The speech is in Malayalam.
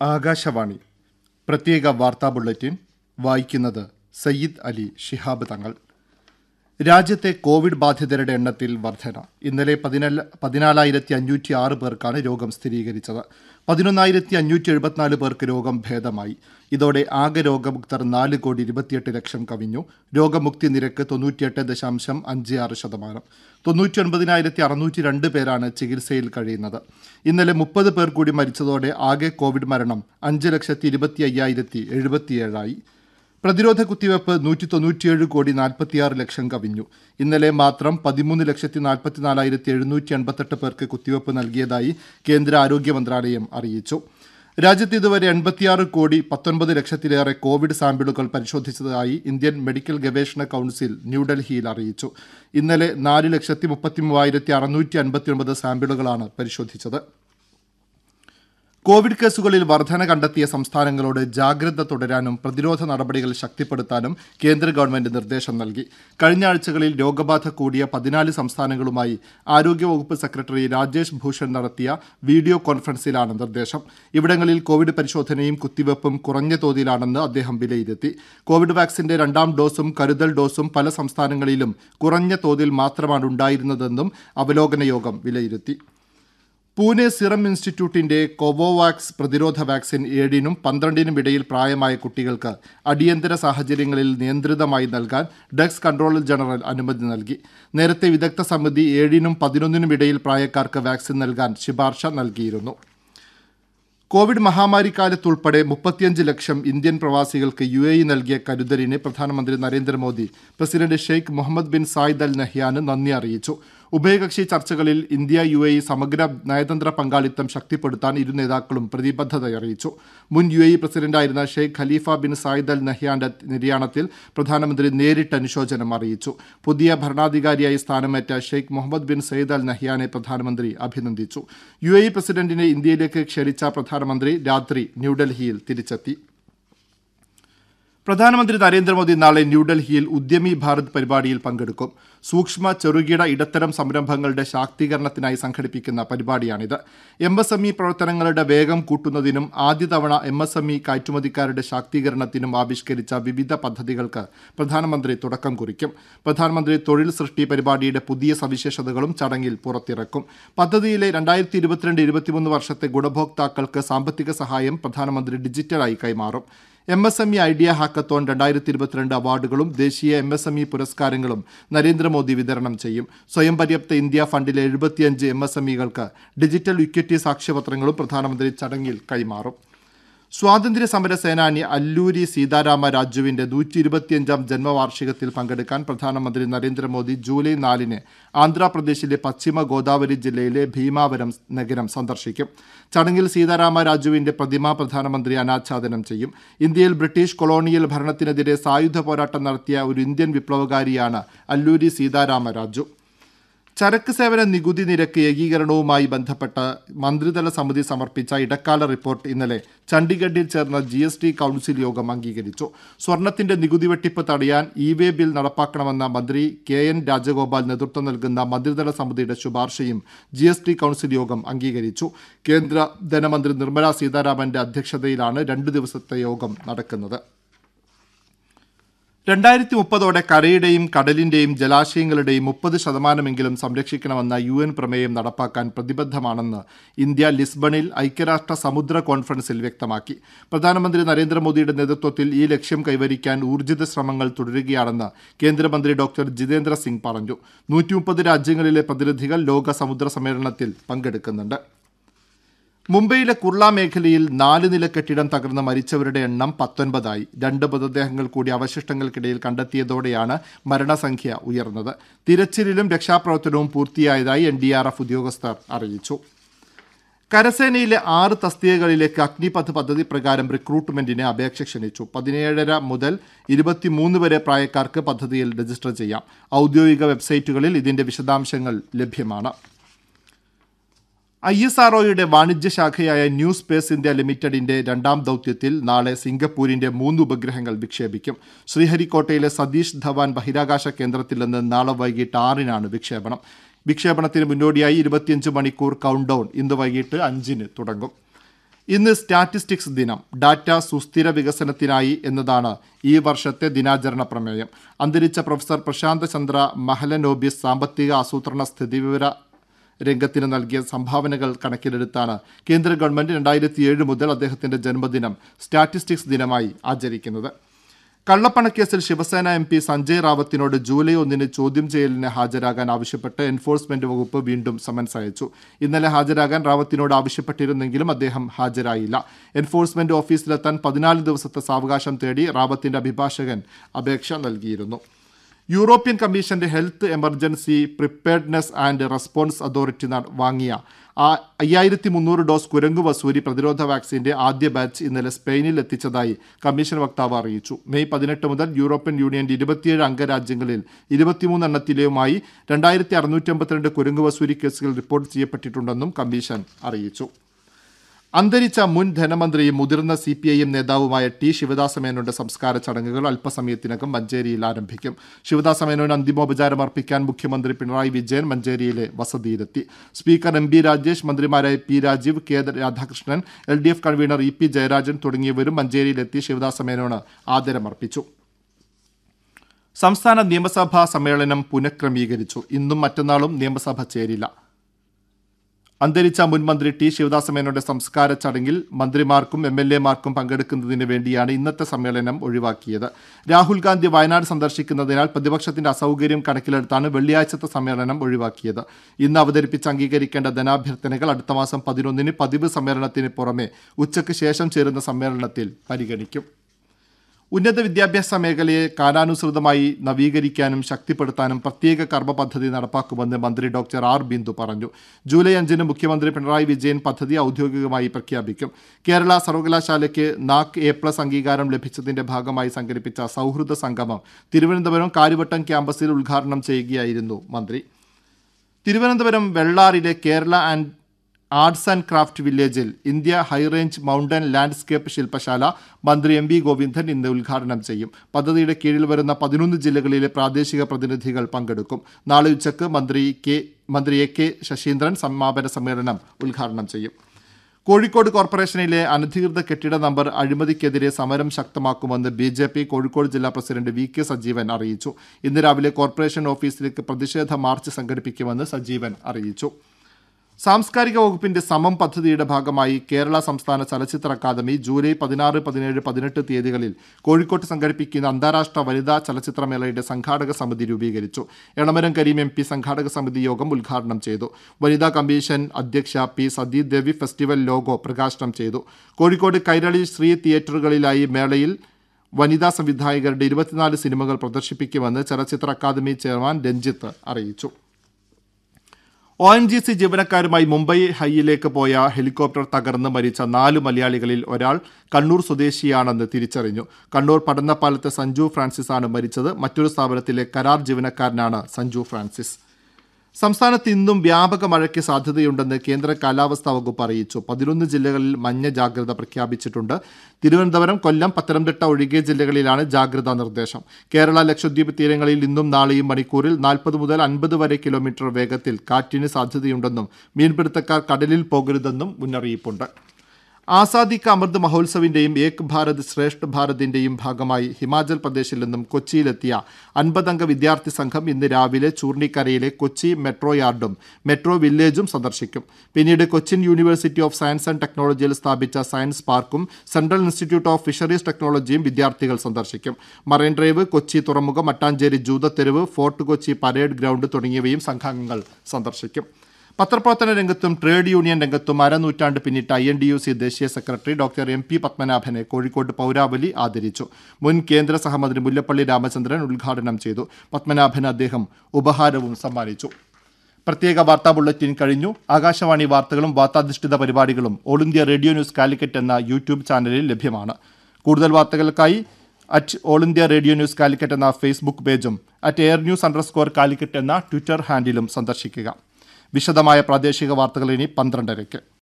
ആകാശവാണി പ്രത്യേക വാർത്താ ബുള്ളറ്റിൻ വായിക്കുന്നത് സയ്യിദ് അലി ശിഹാബ് തങ്ങൾ രാജ്യത്തെ കോവിഡ് ബാധിതരുടെ എണ്ണത്തിൽ വർധന ഇന്നലെ പതിനാല് പതിനാലായിരത്തി അഞ്ഞൂറ്റി ആറ് പേർക്കാണ് രോഗം സ്ഥിരീകരിച്ചത് പതിനൊന്നായിരത്തി അഞ്ഞൂറ്റി എഴുപത്തിനാല് പേർക്ക് രോഗം ഭേദമായി ഇതോടെ ആകെ രോഗമുക്തർ നാല് കോടി ഇരുപത്തിയെട്ട് ലക്ഷം കവിഞ്ഞു രോഗമുക്തി നിരക്ക് തൊണ്ണൂറ്റിയെട്ട് ദശാംശം അഞ്ച് ആറ് ശതമാനം തൊണ്ണൂറ്റി ഒൻപതിനായിരത്തി അറുന്നൂറ്റി രണ്ട് പേരാണ് ചികിത്സയിൽ കഴിയുന്നത് ഇന്നലെ മുപ്പത് പേർ കൂടി മരിച്ചതോടെ ആകെ കോവിഡ് മരണം അഞ്ച് ലക്ഷത്തി ഇരുപത്തി അയ്യായിരത്തി എഴുപത്തിയേഴായി പ്രതിരോധ കുത്തിവയ്പ് നൂറ്റി തൊണ്ണൂറ്റിയേഴ് കോടി നാൽപ്പത്തിയാറ് ലക്ഷം കവിഞ്ഞു ഇന്നലെ മാത്രം പതിമൂന്ന് ലക്ഷത്തി നാൽപ്പത്തിനാലായിരത്തി എഴുന്നൂറ്റി എൺപത്തെട്ട് പേർക്ക് കുത്തിവയ്പ് നൽകിയതായി കേന്ദ്ര ആരോഗ്യ മന്ത്രാലയം അറിയിച്ചു രാജ്യത്ത് ഇതുവരെ എൺപത്തിയാറ് കോടി പത്തൊൻപത് ലക്ഷത്തിലേറെ കോവിഡ് സാമ്പിളുകൾ പരിശോധിച്ചതായി ഇന്ത്യൻ മെഡിക്കൽ ഗവേഷണ കൗൺസിൽ ന്യൂഡൽഹിയിൽ അറിയിച്ചു ഇന്നലെ നാല് ലക്ഷത്തി മുപ്പത്തി മൂവായിരത്തി അറുന്നൂറ്റി അൻപത്തി ഒൻപത് സാമ്പിളുകളാണ് പരിശോധിച്ചത് കോവിഡ് കേസുകളിൽ വർധന കണ്ടെത്തിയ സംസ്ഥാനങ്ങളോട് ജാഗ്രത തുടരാനും പ്രതിരോധ നടപടികൾ ശക്തിപ്പെടുത്താനും കേന്ദ്ര ഗവൺമെന്റ് നിർദ്ദേശം നൽകി കഴിഞ്ഞ ആഴ്ചകളിൽ രോഗബാധ കൂടിയ പതിനാല് സംസ്ഥാനങ്ങളുമായി ആരോഗ്യവകുപ്പ് സെക്രട്ടറി രാജേഷ് ഭൂഷൺ നടത്തിയ വീഡിയോ കോൺഫറൻസിലാണ് നിർദ്ദേശം ഇവിടങ്ങളിൽ കോവിഡ് പരിശോധനയും കുത്തിവയ്പും കുറഞ്ഞ തോതിലാണെന്ന് അദ്ദേഹം വിലയിരുത്തി കോവിഡ് വാക്സിന്റെ രണ്ടാം ഡോസും കരുതൽ ഡോസും പല സംസ്ഥാനങ്ങളിലും കുറഞ്ഞ തോതിൽ മാത്രമാണ് ഉണ്ടായിരുന്നതെന്നും അവലോകന യോഗം വിലയിരുത്തി പൂനെ സിറം ഇൻസ്റ്റിറ്റ്യൂട്ടിന്റെ കോവോവാക്സ് പ്രതിരോധ വാക്സിൻ ഏഴിനും പന്ത്രണ്ടിനും ഇടയിൽ പ്രായമായ കുട്ടികൾക്ക് അടിയന്തര സാഹചര്യങ്ങളിൽ നിയന്ത്രിതമായി നൽകാൻ ഡ്രഗ്സ് കൺട്രോളർ ജനറൽ അനുമതി നൽകി നേരത്തെ വിദഗ്ധ സമിതി ഏഴിനും പതിനൊന്നിനും ഇടയിൽ പ്രായക്കാർക്ക് വാക്സിൻ നൽകാൻ ശുപാർശ നൽകിയിരുന്നു കോവിഡ് മഹാമാരിക്കാലത്തുൾപ്പെടെ മുപ്പത്തിയഞ്ച് ലക്ഷം ഇന്ത്യൻ പ്രവാസികൾക്ക് യു എ ഇ നൽകിയ കരുതലിന് പ്രധാനമന്ത്രി Narendra Modi president Sheikh Mohamed bin Zayed Al നഹ്യാന് നന്ദി അറിയിച്ചു ഉഭയകക്ഷി ചർച്ചകളിൽ ഇന്ത്യ യു എ ഇ സമഗ്ര നയതന്ത്ര പങ്കാളിത്തം ശക്തിപ്പെടുത്താൻ ഇരു നേതാക്കളും പ്രതിബദ്ധത അറിയിച്ചു മുൻ യു എ ഇ പ്രസിഡന്റായിരുന്ന Sheikh Khalifa bin Zayed Al നഹ്യാന്റെ നിര്യാണത്തിൽ പ്രധാനമന്ത്രി നേരിട്ട് അനുശോചനം അറിയിച്ചു പുതിയ ഭരണാധികാരിയായി സ്ഥാനമേറ്റ Sheikh Mohamed bin Zayed Al നഹ്യാനെ പ്രധാനമന്ത്രി അഭിനന്ദിച്ചു യു എ ഇ പ്രസിഡന്റിനെ ഇന്ത്യയിലേക്ക് ക്ഷണിച്ച പ്രധാനമന്ത്രി രാത്രി ന്യൂഡൽഹിയിൽ തിരിച്ചെത്തി പ്രധാനമന്ത്രി നരേന്ദ്രമോദി നാളെ ന്യൂഡൽഹിയിൽ ഉദ്യമി ഭാരത് പരിപാടിയിൽ പങ്കെടുക്കും സൂക്ഷ്മ ചെറുകിട ഇടത്തരം സംരംഭങ്ങളുടെ ശാക്തീകരണത്തിനായി സംഘടിപ്പിക്കുന്ന പരിപാടിയാണിത് എം എസ് എം ഇ പ്രവർത്തനങ്ങളുടെ വേഗം കൂട്ടുന്നതിനും ആദ്യ തവണ എം എസ് എം ഇ കയറ്റുമതിക്കാരുടെ ശാക്തീകരണത്തിനും ആവിഷ്കരിച്ച വിവിധ പദ്ധതികൾക്ക് പ്രധാനമന്ത്രി തുടക്കം കുറിക്കും പ്രധാനമന്ത്രി തൊഴിൽ സൃഷ്ടി പരിപാടിയുടെ പുതിയ സവിശേഷതകളും ചടങ്ങിൽ പുറത്തിറക്കും പദ്ധതിയിലെ രണ്ടായിരത്തി ഇരുപത്തിരണ്ട് ഇരുപത്തിമൂന്ന് വർഷത്തെ ഗുണഭോക്താക്കൾക്ക് സാമ്പത്തിക സഹായം പ്രധാനമന്ത്രി ഡിജിറ്റലായി കൈമാറും M S M E idea hackathon രണ്ടായിരത്തി ഇരുപത്തിരണ്ട് അവാർഡുകളും ദേശീയ എം എസ് എം ഇ പുരസ്കാരങ്ങളും നരേന്ദ്രമോദി വിതരണം ചെയ്യും സ്വയം പര്യാപ്ത ഇന്ത്യ ഫണ്ടിലെ എഴുപത്തിയഞ്ച് എം എസ് എം ഇകൾക്ക് ഡിജിറ്റൽ ഇക്വിറ്റി സാക്ഷ്യപത്രങ്ങളും പ്രധാനമന്ത്രി ചടങ്ങിൽ കൈമാറും സ്വാതന്ത്ര്യ സമര സേനാനി അല്ലൂരി സീതാരാമ രാജുവിന്റെ നൂറ്റി ഇരുപത്തിയഞ്ചാം ജന്മവാർഷികത്തിൽ പങ്കെടുക്കാൻ പ്രധാനമന്ത്രി നരേന്ദ്രമോദി ജൂലൈ നാലിന് ആന്ധ്രാപ്രദേശിലെ പശ്ചിമ ഗോദാവരി ജില്ലയിലെ ഭീമാവരം നഗരം സന്ദർശിക്കും ചടങ്ങിൽ സീതാരാമ രാജുവിന്റെ പ്രതിമ പ്രധാനമന്ത്രി അനാച്ഛാദനം ചെയ്യും ഇന്ത്യയിൽ ബ്രിട്ടീഷ് കൊളോണിയൽ ഭരണത്തിനെതിരെ സായുധ പോരാട്ടം നടത്തിയ ഒരു ഇന്ത്യൻ വിപ്ലവകാരിയാണ് അല്ലൂരി സീതാരാമ രാജു ചരക്ക് സേവന നികുതി നിരക്ക് ഏകീകരണവുമായി ബന്ധപ്പെട്ട് മന്ത്രിതല സമിതി സമർപ്പിച്ച ഇടക്കാല റിപ്പോർട്ട് ഇന്നലെ ചണ്ഡീഗഡിൽ ചേർന്ന ജി എസ് ടി കൌൺസിൽ യോഗം അംഗീകരിച്ചു സ്വർണത്തിന്റെ നികുതി വെട്ടിപ്പ് തടയാൻ ഇ വേ ബിൽ നടപ്പാക്കണമെന്ന മന്ത്രി കെ എൻ രാജഗോപാൽ നേതൃത്വം നൽകുന്ന മന്ത്രിതല സമിതിയുടെ ശുപാർശയും ജി എസ് ടി കൌൺസിൽ യോഗം അംഗീകരിച്ചു കേന്ദ്ര ധനമന്ത്രി നിർമ്മല സീതാരാമന്റെ അധ്യക്ഷതയിലാണ് രണ്ടു ദിവസത്തെ യോഗം നടക്കുന്നത് രണ്ടായിരത്തി മുപ്പതോടെ കരയുടെയും കടലിന്റെയും ജലാശയങ്ങളുടെയും മുപ്പത് ശതമാനമെങ്കിലും സംരക്ഷിക്കണമെന്ന യു എൻ പ്രമേയം നടപ്പാക്കാൻ പ്രതിബദ്ധമാണെന്ന് ഇന്ത്യ ലിസ്ബണിൽ ഐക്യരാഷ്ട്ര സമുദ്ര കോൺഫറൻസിൽ വ്യക്തമാക്കി പ്രധാനമന്ത്രി നരേന്ദ്രമോദിയുടെ നേതൃത്വത്തിൽ ഈ ലക്ഷ്യം കൈവരിക്കാൻ ഊർജിത ശ്രമങ്ങൾ തുടരുകയാണെന്ന് കേന്ദ്രമന്ത്രി ഡോക്ടർ ജിതേന്ദ്ര സിംഗ് പറഞ്ഞു നൂറ്റി മുപ്പത് രാജ്യങ്ങളിലെ പ്രതിനിധികൾ ലോക സമുദ്ര സമ്മേളനത്തിൽ പങ്കെടുക്കുന്നുണ്ട് മുംബൈയിലെ കുർള മേഖലയിൽ നാല് നില കെട്ടിടം തകർന്ന് മരിച്ചവരുടെ എണ്ണം പത്തൊൻപതായി രണ്ട് മൃതദേഹങ്ങൾ കൂടി അവശിഷ്ടങ്ങൾക്കിടയിൽ കണ്ടെത്തിയതോടെയാണ് മരണസംഖ്യ ഉയർന്നത് തിരച്ചിലിലും രക്ഷാപ്രവർത്തനവും പൂർത്തിയായതായി എൻ ഡി ആർ എഫ് ഉദ്യോഗസ്ഥർ അറിയിച്ചു കരസേനയിലെ ആറ് തസ്തികകളിലേക്ക് അഗ്നിപഥ് പദ്ധതി പ്രകാരം റിക്രൂട്ട്മെന്റിന് അപേക്ഷ ക്ഷണിച്ചു പതിനേഴര മുതൽ ഇരുപത്തിമൂന്ന് വരെ പ്രായക്കാർക്ക് പദ്ധതിയിൽ രജിസ്റ്റർ ചെയ്യാം ഔദ്യോഗിക വെബ്സൈറ്റുകളിൽ ഇതിന്റെ വിശദാംശങ്ങൾ ലഭ്യമാണ് ഐ എസ് ആർഒയുടെ വാണിജ്യ ശാഖയായ ന്യൂ സ്പേസ് ഇന്ത്യ ലിമിറ്റഡിന്റെ രണ്ടാം ദൗത്യത്തിൽ നാളെ സിംഗപ്പൂരിന്റെ മൂന്ന് ഉപഗ്രഹങ്ങൾ വിക്ഷേപിക്കും ശ്രീഹരിക്കോട്ടയിലെ സതീഷ് ധവാൻ ബഹിരാകാശ കേന്ദ്രത്തിൽ നിന്ന് നാളെ വൈകിട്ട് ആറിനാണ് വിക്ഷേപണം വിക്ഷേപണത്തിന് മുന്നോടിയായി ഇരുപത്തിയഞ്ച് മണിക്കൂർ കൗണ്ട് ഡൗൺ ഇന്ന് വൈകിട്ട് അഞ്ചിന് തുടങ്ങും ഇന്ന് സ്റ്റാറ്റിസ്റ്റിക്സ് ദിനം ഡാറ്റ സുസ്ഥിര വികസനത്തിനായി എന്നതാണ് ഈ വർഷത്തെ ദിനാചരണ പ്രമേയം അന്തരിച്ച പ്രൊഫസർ പ്രശാന്ത് ചന്ദ്ര മഹലനോബിസ് സാമ്പത്തിക ആസൂത്രണ സ്ഥിതിവിവര രംഗത്തിന് നൽകിയ സംഭാവനകൾ കണക്കിലെടുത്താണ് കേന്ദ്ര ഗവൺമെന്റ് രണ്ടായിരത്തി ഏഴ് മുതൽ അദ്ദേഹത്തിന്റെ ജന്മദിനം സ്റ്റാറ്റിസ്റ്റിക്സ് ദിനമായി ആചരിക്കുന്നത് കള്ളപ്പണക്കേസിൽ ശിവസേന എം പി സഞ്ജയ് റാവത്തിനോട് ജൂലൈ ഒന്നിന് ചോദ്യം ചെയ്യലിന് ഹാജരാകാൻ ആവശ്യപ്പെട്ട് എൻഫോഴ്സ്മെന്റ് വകുപ്പ് വീണ്ടും സമൻസ് അയച്ചു ഇന്നലെ ഹാജരാകാൻ റാവത്തിനോട് ആവശ്യപ്പെട്ടിരുന്നെങ്കിലും അദ്ദേഹം ഹാജരായില്ല എൻഫോഴ്സ്മെന്റ് ഓഫീസിലെത്താൻ പതിനാല് ദിവസത്തെ സാവകാശം തേടി റാവത്തിന്റെ അഭിഭാഷകൻ അപേക്ഷ നൽകിയിരുന്നു യൂറോപ്യൻ കമ്മീഷന്റെ health emergency preparedness and response authority വാങ്ങിയ അയ്യായിരത്തി മുന്നൂറ് ഡോസ് കുരങ്ങു വസൂരി പ്രതിരോധ വാക്സിന്റെ ആദ്യ ബാച്ച് ഇന്നലെ സ്പെയിനിൽ എത്തിച്ചതായി കമ്മീഷൻ വക്താവ് അറിയിച്ചു മെയ് പതിനെട്ട് മുതൽ യൂറോപ്യൻ യൂണിയന്റെ ഇരുപത്തിയേഴ് അംഗരാജ്യങ്ങളിൽ ഇരുപത്തിമൂന്ന് എണ്ണത്തിലെയുമായി രണ്ടായിരത്തി അറുന്നൂറ്റി അമ്പത്തിരണ്ട് കുരങ്ങു വസൂരി കേസുകൾ റിപ്പോർട്ട് ചെയ്യപ്പെട്ടിട്ടുണ്ടെന്നും കമ്മീഷൻ അറിയിച്ചു അന്തരിച്ച മുൻ ധനമന്ത്രിയും മുതിർന്ന സി പി ഐ എം നേതാവുമായ ടി ശിവദാസ മേനോന്റെ സംസ്കാര ചടങ്ങുകൾ അല്പസമയത്തിനകം മഞ്ചേരിയിൽ ആരംഭിക്കും ശിവദാസ മേനോന് അന്തിമോപചാരം അർപ്പിക്കാൻ മുഖ്യമന്ത്രി പിണറായി വിജയൻ മഞ്ചേരിയിലെ വസതിയിലെത്തി സ്പീക്കർ എം ബി രാജേഷ് മന്ത്രിമാരായ P Rajeev K Radhakrishnan L D F convener E P Jayarajan തുടങ്ങിയവരും മഞ്ചേരിയിലെത്തി ശിവദാസ മേനോന് ആദരമർപ്പിച്ചു സംസ്ഥാന നിയമസഭാ സമ്മേളനം പുനഃക്രമീകരിച്ചു ഇന്നും മറ്റന്നാളും നിയമസഭ ചേരില്ല അന്തരിച്ച മുൻ മന്ത്രി ടി ശിവദാസമേനോന്റെ സംസ്കാര ചടങ്ങിൽ മന്ത്രിമാർക്കും എം എൽ എമാർക്കും പങ്കെടുക്കുന്നതിന് വേണ്ടിയാണ് ഇന്നത്തെ സമ്മേളനം ഒഴിവാക്കിയത് രാഹുൽ ഗാന്ധി വയനാട് സന്ദർശിക്കുന്നതിനാൽ പ്രതിപക്ഷത്തിന്റെ അസൗകര്യം കണക്കിലെടുത്താണ് വെള്ളിയാഴ്ചത്തെ സമ്മേളനം ഒഴിവാക്കിയത് ഇന്ന് അവതരിപ്പിച്ച് അംഗീകരിക്കേണ്ട ധനാഭ്യർത്ഥനകൾ അടുത്ത മാസം പതിനൊന്നിന് പതിവ് സമ്മേളനത്തിന് പുറമെ ഉച്ചയ്ക്ക് ശേഷം ചേരുന്ന സമ്മേളനത്തിൽ പരിഗണിക്കും ഉന്നത വിദ്യാഭ്യാസ മേഖലയെ കാലാനുസൃതമായി നവീകരിക്കാനും ശക്തിപ്പെടുത്താനും പ്രത്യേക കർമ്മ പദ്ധതി നടപ്പാക്കുമെന്ന് മന്ത്രി ഡോക്ടർ ആർ ബിന്ദു പറഞ്ഞു ജൂലൈ അഞ്ചിന് മുഖ്യമന്ത്രി പിണറായി വിജയൻ പദ്ധതി ഔദ്യോഗികമായി പ്രഖ്യാപിക്കും കേരള സർവകലാശാലയ്ക്ക് നാക് എ പ്ലസ് അംഗീകാരം ലഭിച്ചതിന്റെ ഭാഗമായി സംഘടിപ്പിച്ച സൗഹൃദ സംഗമം തിരുവനന്തപുരം കാര്യവട്ടം ക്യാമ്പസിൽ ഉദ്ഘാടനം ചെയ്യുകയായിരുന്നു മന്ത്രി തിരുവനന്തപുരം വെള്ളാറിലെ Kerala and arts and craft വില്ലേജിൽ ഇന്ത്യ ഹൈറേഞ്ച് മൗണ്ടൻ ലാൻഡ്സ്കേപ്പ് ശില്പശാല മന്ത്രി എം വി ഗോവിന്ദൻ ഇന്ന് ഉദ്ഘാടനം ചെയ്യും പദ്ധതിയുടെ കീഴിൽ വരുന്ന പതിനൊന്ന് ജില്ലകളിലെ പ്രാദേശിക പ്രതിനിധികൾ പങ്കെടുക്കും നാളെ ഉച്ചയ്ക്ക് മന്ത്രി കെ മന്ത്രി എ കെ ശശീന്ദ്രൻ സമാപന സമ്മേളനം ഉദ്ഘാടനം ചെയ്യും കോഴിക്കോട് കോർപ്പറേഷനിലെ അനധികൃത കെട്ടിട നമ്പർ അഴിമതിക്കെതിരെ സമരം ശക്തമാക്കുമെന്ന് ബി ജെ പി കോഴിക്കോട് ജില്ലാ പ്രസിഡന്റ് വി കെ സജീവൻ അറിയിച്ചു ഇന്ന് രാവിലെ കോർപ്പറേഷൻ ഓഫീസിലേക്ക് പ്രതിഷേധ മാർച്ച് സംഘടിപ്പിക്കുമെന്ന് സജീവൻ അറിയിച്ചു സാംസ്കാരിക വകുപ്പിന്റെ സമം പദ്ധതിയുടെ ഭാഗമായി കേരള സംസ്ഥാന ചലച്ചിത്ര അക്കാദമി ജൂലൈ പതിനാറ് പതിനേഴ് പതിനെട്ട് തീയതികളിൽ കോഴിക്കോട്ട് സംഘടിപ്പിക്കുന്ന അന്താരാഷ്ട്ര വനിതാ ചലച്ചിത്രമേളയുടെ സംഘാടക സമിതി രൂപീകരിച്ചു എളമരം കരീം എം പി സംഘാടക സമിതി യോഗം ഉദ്ഘാടനം ചെയ്തു വനിതാ കമ്മീഷൻ അധ്യക്ഷ പി സതീദേവി ഫെസ്റ്റിവൽ ലോഗോ പ്രകാശനം ചെയ്തു കോഴിക്കോട് കൈരളി ശ്രീ തിയേറ്ററുകളിലായി മേളയിൽ വനിതാ സംവിധായകരുടെ ഇരുപത്തിനാല് സിനിമകൾ പ്രദർശിപ്പിക്കുമെന്ന് ചലച്ചിത്ര അക്കാദമി ചെയർമാൻ രഞ്ജിത്ത് അറിയിച്ചു ഒ എൻ ജി സി ജീവനക്കാരുമായി മുംബൈ ഹൈയിലേക്ക് പോയ ഹെലികോപ്റ്റർ തകർന്ന് മരിച്ച നാല് മലയാളികളിൽ ഒരാൾ കണ്ണൂർ സ്വദേശിയാണെന്ന് തിരിച്ചറിഞ്ഞു കണ്ണൂർ പടന്നപ്പാലത്തെ സഞ്ജു ഫ്രാൻസിസ് ആണ് മരിച്ചത് മറ്റൊരു സ്ഥാപനത്തിലെ കരാർ ജീവനക്കാരനാണ് സഞ്ജു ഫ്രാൻസിസ് സംസ്ഥാനത്ത് ഇന്നും വ്യാപക മഴയ്ക്ക് സാധ്യതയുണ്ടെന്ന് കേന്ദ്ര കാലാവസ്ഥാ വകുപ്പ് അറിയിച്ചു പതിനൊന്ന് ജില്ലകളിൽ മഞ്ഞ ജാഗ്രത പ്രഖ്യാപിച്ചിട്ടുണ്ട് തിരുവനന്തപുരം കൊല്ലം പത്തനംതിട്ട ഒഴികെ ജില്ലകളിലാണ് ജാഗ്രതാ നിർദ്ദേശം കേരള ലക്ഷദ്വീപ് തീരങ്ങളിൽ ഇന്നും നാളെയും മണിക്കൂറിൽ നാൽപ്പത് മുതൽ അൻപത് വരെ കിലോമീറ്റർ വേഗത്തിൽ കാറ്റിന് സാധ്യതയുണ്ടെന്നും മീൻപിടുത്തക്കാർ കടലിൽ പോകരുതെന്നും മുന്നറിയിപ്പുണ്ട് ആസാദി കാ അമൃത് മഹോത്സവിന്റെയും ഏക് ഭാരത് ശ്രേഷ്ഠ ഭാരതിന്റെയും ഭാഗമായി ഹിമാചൽ പ്രദേശിൽ നിന്നും കൊച്ചിയിലെത്തിയ അൻപതംഗ വിദ്യാർത്ഥി സംഘം ഇന്ന് രാവിലെ ചൂർണിക്കരയിലെ കൊച്ചി മെട്രോ യാർഡും മെട്രോ വില്ലേജും സന്ദർശിക്കും പിന്നീട് Cochin university of science and ടെക്നോളജിയിൽ സ്ഥാപിച്ച സയൻസ് പാർക്കും സെൻട്രൽ ഇൻസ്റ്റിറ്റ്യൂട്ട് ഓഫ് ഫിഷറീസ് ടെക്നോളജിയും വിദ്യാർത്ഥികൾ സന്ദർശിക്കും മറൈൻ ഡ്രൈവ് കൊച്ചി തുറമുഖം മട്ടാഞ്ചേരി ജൂതത്തെരുവ് ഫോർട്ട് കൊച്ചി പരേഡ് ഗ്രൗണ്ട് തുടങ്ങിയവയും സംഘാംഗങ്ങൾ സന്ദർശിക്കും പത്രപ്രവർത്തന രംഗത്തും ട്രേഡ് യൂണിയൻ രംഗത്തും അരനൂറ്റാണ്ട് പിന്നിട്ട I N D U C ദേശീയ സെക്രട്ടറി ഡോക്ടർ എം പി പത്മനാഭനെ കോഴിക്കോട് പൗരാവലി ആദരിച്ചു മുൻ കേന്ദ്ര സഹമന്ത്രി മുല്ലപ്പള്ളി രാമചന്ദ്രൻ ഉദ്ഘാടനം ചെയ്തു പത്മനാഭന് അദ്ദേഹം ഉപഹാരവും സമ്മാനിച്ചു പ്രത്യേക വാർത്താ ബുള്ളറ്റിൻ കഴിഞ്ഞു ആകാശവാണി വാർത്തകളും വാർത്താധിഷ്ഠിത പരിപാടികളും all India radio news Calicut എന്ന യൂട്യൂബ് ചാനലിൽ ലഭ്യമാണ് കൂടുതൽ വാർത്തകൾക്കായി at all India radio news Calicut എന്ന ഫേസ്ബുക്ക് പേജും at air news underscore Calicut എന്ന ട്വിറ്റർ ഹാൻഡിലും സന്ദർശിക്കുക വിശദമായ പ്രാദേശിക വാർത്തകൾ ഇനി പന്ത്രണ്ടരയ്ക്ക്